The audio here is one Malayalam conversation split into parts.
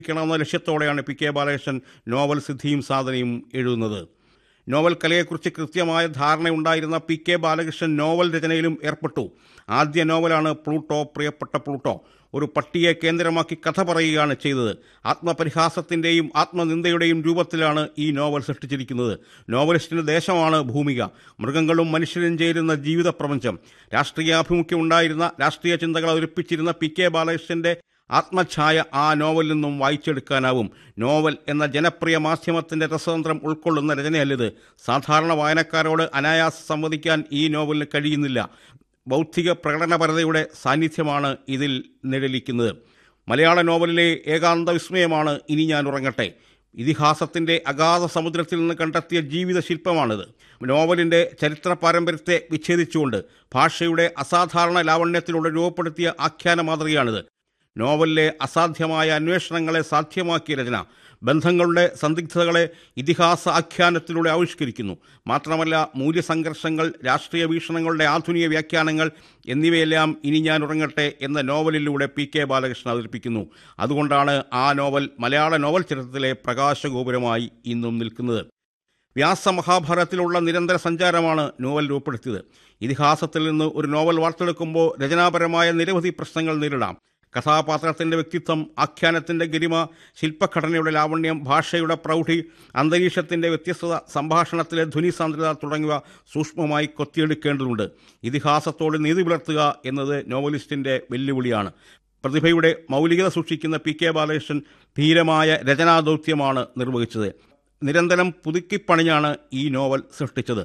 ണമെന്ന ലക്ഷ്യത്തോടെയാണ് പി കെ ബാലകൃഷ്ണൻ നോവൽ സിദ്ധിയും സാധനയും എഴുതുന്നത് നോവൽ കലയെക്കുറിച്ച് കൃത്യമായ ധാരണയുണ്ടായിരുന്ന പി കെ ബാലകൃഷ്ണൻ നോവൽ രചനയിലും ഏർപ്പെട്ടു ആദ്യ നോവലാണ് പ്ലൂട്ടോ പ്രിയപ്പെട്ട പ്ലൂട്ടോ ഒരു പട്ടിയെ കേന്ദ്രമാക്കി കഥ പറയുകയാണ് ചെയ്തത് ആത്മപരിഹാസത്തിൻ്റെയും ആത്മനിന്ദയുടെയും രൂപത്തിലാണ് ഈ നോവൽ സൃഷ്ടിച്ചിരിക്കുന്നത് നോവലിസ്റ്റിൻ്റെ ദേശമാണ് ഭൂമിക മൃഗങ്ങളും മനുഷ്യരും ചേരുന്ന ജീവിത പ്രപഞ്ചം രാഷ്ട്രീയാഭിമുഖ്യം ഉണ്ടായിരുന്ന രാഷ്ട്രീയ ചിന്തകൾ അവതരിപ്പിച്ചിരുന്ന പി കെ ബാലകൃഷ്ണൻ്റെ ആത്മഛായ ആ നോവലിൽ നിന്നും വായിച്ചെടുക്കാനാവും നോവൽ എന്ന ജനപ്രിയ മാധ്യമത്തിന്റെ രസതന്ത്രം ഉൾക്കൊള്ളുന്ന രചനയല്ലിത് സാധാരണ വായനക്കാരോട് അനായാസം സംവദിക്കാൻ ഈ നോവലിന് കഴിയുന്നില്ല ബൗദ്ധിക പ്രകടനപരതയുടെ സാന്നിധ്യമാണ് ഇതിൽ നിഴലിക്കുന്നത് മലയാള നോവലിലെ ഏകാന്ത വിസ്മയമാണ് ഇനി ഞാൻ ഉറങ്ങട്ടെ ഇതിഹാസത്തിന്റെ അഗാധ സമുദ്രത്തിൽ നിന്ന് കണ്ടെത്തിയ ജീവിത ശില്പമാണിത് നോവലിന്റെ ചരിത്ര പാരമ്പര്യത്തെ വിച്ഛേദിച്ചുകൊണ്ട് ഭാഷയുടെ അസാധാരണ ലാവണ്യത്തിലൂടെ രൂപപ്പെടുത്തിയ ആഖ്യാന മാതൃകയാണിത് നോവലിലെ അസാധ്യമായ അന്വേഷണങ്ങളെ സാധ്യമാക്കിയ രചന ബന്ധങ്ങളുടെ സന്ദിഗ്ധതകളെ ഇതിഹാസ ആഖ്യാനത്തിലൂടെ ആവിഷ്കരിക്കുന്നു മാത്രമല്ല മൂല്യസംഘർഷങ്ങൾ രാഷ്ട്രീയ വീക്ഷണങ്ങളുടെ ആധുനിക വ്യാഖ്യാനങ്ങൾ എന്നിവയെല്ലാം ഇനി ഞാൻ ഉറങ്ങട്ടെ എന്ന നോവലിലൂടെ പി കെ ബാലകൃഷ്ണൻ അവതരിപ്പിക്കുന്നു അതുകൊണ്ടാണ് ആ നോവൽ മലയാള നോവൽ ചരിത്രത്തിലെ പ്രകാശഗോപുരമായി ഇന്നും നിൽക്കുന്നത് വ്യാസമഹാഭാരതത്തിലുള്ള നിരന്തര സഞ്ചാരമാണ് നോവൽ രൂപപ്പെടുത്തിയത് ഇതിഹാസത്തിൽ നിന്ന് ഒരു നോവൽ വാർത്തെടുക്കുമ്പോൾ രചനാപരമായ നിരവധി പ്രശ്നങ്ങൾ നേരിടാം കഥാപാത്രത്തിൻ്റെ വ്യക്തിത്വം ആഖ്യാനത്തിൻ്റെ ഗരിമ ശില്പഘടനയുടെ ലാവണ്യം ഭാഷയുടെ പ്രൗഢി അന്തരീക്ഷത്തിൻ്റെ വ്യത്യസ്തത സംഭാഷണത്തിലെ ധ്വനി സാന്ദ്രത തുടങ്ങിയവ സൂക്ഷ്മമായി കൊത്തിയെടുക്കേണ്ടതുണ്ട് ഇതിഹാസത്തോട് നീതി പുലർത്തുക എന്നത് നോവലിസ്റ്റിൻ്റെ വെല്ലുവിളിയാണ് പ്രതിഭയുടെ മൗലികത സൂക്ഷിക്കുന്ന പി കെ ബാലകൃഷ്ണൻ ധീരമായ രചനാദൗത്യമാണ് നിർവഹിച്ചത് നിരന്തരം പുതുക്കിപ്പണിഞ്ഞാണ് ഈ നോവൽ സൃഷ്ടിച്ചത്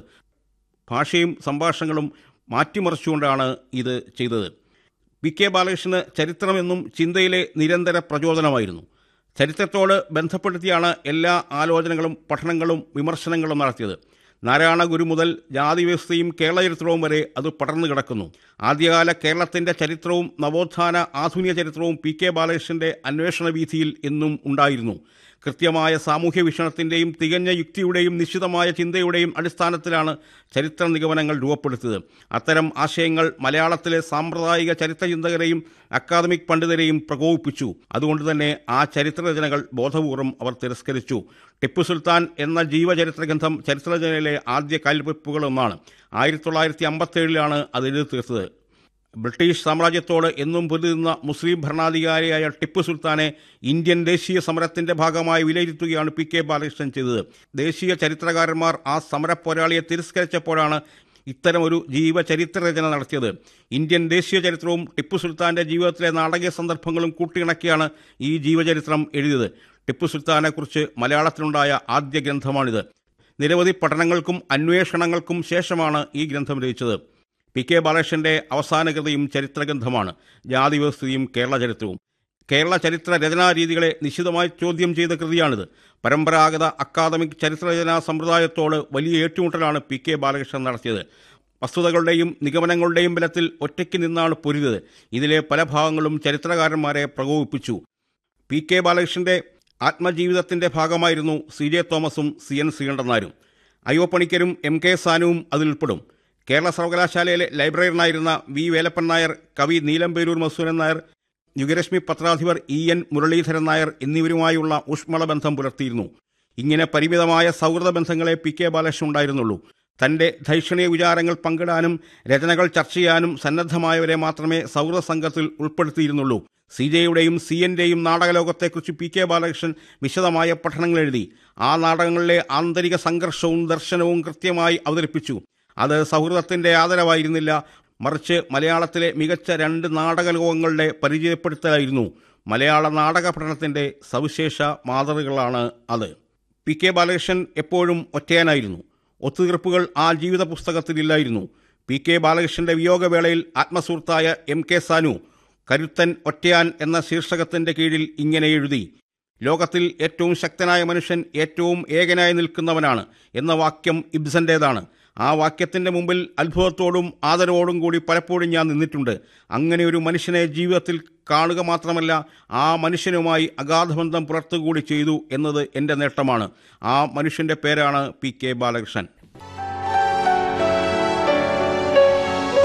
ഭാഷയും സംഭാഷണങ്ങളും മാറ്റിമറിച്ചുകൊണ്ടാണ് ഇത് ചെയ്തത് പി കെ ബാലകൃഷ്ണന് ചരിത്രമെന്നും ചിന്തയിലെ നിരന്തര പ്രചോദനമായിരുന്നു ചരിത്രത്തോട് ബന്ധപ്പെടുത്തിയാണ് എല്ലാ ആലോചനകളും പഠനങ്ങളും വിമർശനങ്ങളും നടത്തിയത് നാരായണ ഗുരു മുതൽ ജാതി വ്യവസ്ഥയും കേരള ചരിത്രവും വരെ അത് പടർന്നു കിടക്കുന്നു ആദ്യകാല കേരളത്തിൻ്റെ ചരിത്രവും നവോത്ഥാന ആധുനിക ചരിത്രവും പി കെ ബാലകൃഷ്ണൻ്റെ അന്വേഷണ വീഥിയിൽ എന്നും ഉണ്ടായിരുന്നു കൃത്യമായ സാമൂഹ്യ വീക്ഷണത്തിൻ്റെയും തികഞ്ഞ യുക്തിയുടെയും നിശ്ചിതമായ ചിന്തയുടെയും അടിസ്ഥാനത്തിലാണ് ചരിത്ര നിഗമനങ്ങൾ രൂപപ്പെടുത്തിയത് അത്തരം ആശയങ്ങൾ മലയാളത്തിലെ സാമ്പ്രദായിക ചരിത്രചിന്തകരെയും അക്കാദമിക് പണ്ഡിതരെയും പ്രകോപിപ്പിച്ചു അതുകൊണ്ട് തന്നെ ആ ചരിത്രരചനകൾ ബോധപൂർവം അവർ തിരസ്കരിച്ചു ടിപ്പു സുൽത്താൻ എന്ന ജീവചരിത്ര ഗ്രന്ഥം ചരിത്രരചനയിലെ ആദ്യ കാൽവെപ്പുകളൊന്നാണ് ആയിരത്തി തൊള്ളായിരത്തി അമ്പത്തേഴിലാണ് അത് എഴുതി തീർത്തത് ബ്രിട്ടീഷ് സാമ്രാജ്യത്തോട് എന്നും പൊരുതുന്ന മുസ്ലിം ഭരണാധികാരിയായ ടിപ്പു സുൽത്താനെ ഇന്ത്യൻ ദേശീയ സമരത്തിന്റെ ഭാഗമായി വിലയിരുത്തുകയാണ് പി കെ ബാലകൃഷ്ണൻ ചെയ്തത് ദേശീയ ചരിത്രകാരന്മാർ ആ സമര പോരാളിയെ തിരസ്കരിച്ചപ്പോഴാണ് ഇത്തരമൊരു ജീവചരിത്ര രചന നടത്തിയത് ഇന്ത്യൻ ദേശീയ ചരിത്രവും ടിപ്പു സുൽത്താന്റെ ജീവിതത്തിലെ നാടകീയ സന്ദർഭങ്ങളും കൂട്ടിയിണക്കിയാണ് ഈ ജീവചരിത്രം എഴുതിയത് ടിപ്പു സുൽത്താനെക്കുറിച്ച് മലയാളത്തിലുണ്ടായ ആദ്യ ഗ്രന്ഥമാണിത് നിരവധി പഠനങ്ങൾക്കും അന്വേഷണങ്ങൾക്കും ശേഷമാണ് ഈ ഗ്രന്ഥം രചിച്ചത് പി കെ ബാലകൃഷ്ണന്റെ അവസാന കൃതിയും ചരിത്രഗ്രന്ഥമാണ് ജാതി വ്യവസ്ഥയും കേരള ചരിത്രവും കേരള ചരിത്ര രചനാരീതികളെ നിശിതമായി ചോദ്യം ചെയ്ത കൃതിയാണിത് പരമ്പരാഗത അക്കാദമിക് ചരിത്രരചനാ സമ്പ്രദായത്തോട് വലിയ ഏറ്റുമുട്ടലാണ് പി കെ ബാലകൃഷ്ണൻ നടത്തിയത് വസ്തുതകളുടെയും നിഗമനങ്ങളുടെയും ബലത്തിൽ ഒറ്റയ്ക്ക് നിന്നാണ് പൊരുതത് ഇതിലെ പല ഭാഗങ്ങളും ചരിത്രകാരന്മാരെ പ്രകോപിപ്പിച്ചു പി കെ ബാലകൃഷ്ണന്റെ ആത്മജീവിതത്തിന്റെ ഭാഗമായിരുന്നു സി ജെ തോമസും സി എൻ ശ്രീകണ്ഠനാരും അയ്യോപ്പണിക്കരും എം കെ സാനുവും അതിലുൾപ്പെടും കേരള സർവകലാശാലയിലെ ലൈബ്രറിയനായിരുന്ന വി വേലപ്പൻ നായർ കവി നീലംപേരൂർ മസൂരൻ നായർ യുഗരശ്മി പത്രാധിപർ ഇ എൻ മുരളീധരൻ നായർ എന്നിവരുമായുള്ള ഊഷ്മള ബന്ധം പുലർത്തിയിരുന്നു ഇങ്ങനെ പരിമിതമായ സൗഹൃദ ബന്ധങ്ങളെ പി കെ ബാലകൃഷ്ണൻ ഉണ്ടായിരുന്നുള്ളൂ തന്റെ ധൈഷണീയ വിചാരങ്ങൾ പങ്കിടാനും രചനകൾ ചർച്ച ചെയ്യാനും സന്നദ്ധമായവരെ മാത്രമേ സൗഹൃദ സംഘത്തിൽ ഉൾപ്പെടുത്തിയിരുന്നുള്ളൂ സി ജെയുടെയും സി എന്റെയും നാടകലോകത്തെക്കുറിച്ച് പി കെ ബാലകൃഷ്ണൻ വിശദമായ പഠനങ്ങൾ എഴുതി ആ നാടകങ്ങളിലെ ആന്തരിക സംഘർഷവും ദർശനവും കൃത്യമായി അവതരിപ്പിച്ചു അത് സൗഹൃദത്തിന്റെ ആദരവായിരുന്നില്ല മറിച്ച് മലയാളത്തിലെ മികച്ച രണ്ട് നാടകലോകങ്ങളുടെ പരിചയപ്പെടുത്തലായിരുന്നു മലയാള നാടക പഠനത്തിന്റെ സവിശേഷ മാതൃകകളാണ് അത് പി കെ ബാലകൃഷ്ണൻ എപ്പോഴും ഒറ്റയാനായിരുന്നു ഒത്തുതീർപ്പുകൾ ആ ജീവിത പുസ്തകത്തിലില്ലായിരുന്നു പി കെ ബാലകൃഷ്ണന്റെ വിയോഗവേളയിൽ ആത്മസുഹൃത്തായ എം കെ സാനു കരുത്തൻ ഒറ്റയാൻ എന്ന ശീർഷകത്തിന്റെ കീഴിൽ ഇങ്ങനെ എഴുതി ലോകത്തിൽ ഏറ്റവും ശക്തനായ മനുഷ്യൻ ഏറ്റവും ഏകനായി നിൽക്കുന്നവനാണ് എന്ന വാക്യം ഇബ്സന്റേതാണ് ആ വാക്യത്തിന്റെ മുമ്പിൽ അത്ഭുതത്തോടും ആദരവോടും കൂടി പലപ്പോഴും ഞാൻ നിന്നിട്ടുണ്ട് അങ്ങനെ ഒരു മനുഷ്യനെ ജീവിതത്തിൽ കാണുക മാത്രമല്ല ആ മനുഷ്യനുമായി അഗാധബന്ധം പുലർത്തുകൂടി ചെയ്തു എന്നത് എൻ്റെ നേട്ടമാണ് ആ മനുഷ്യന്റെ പേരാണ് P K Balakrishnan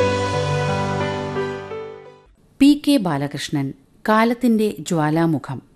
P K Balakrishnan കാലത്തിന്റെ ജ്വാലാമുഖം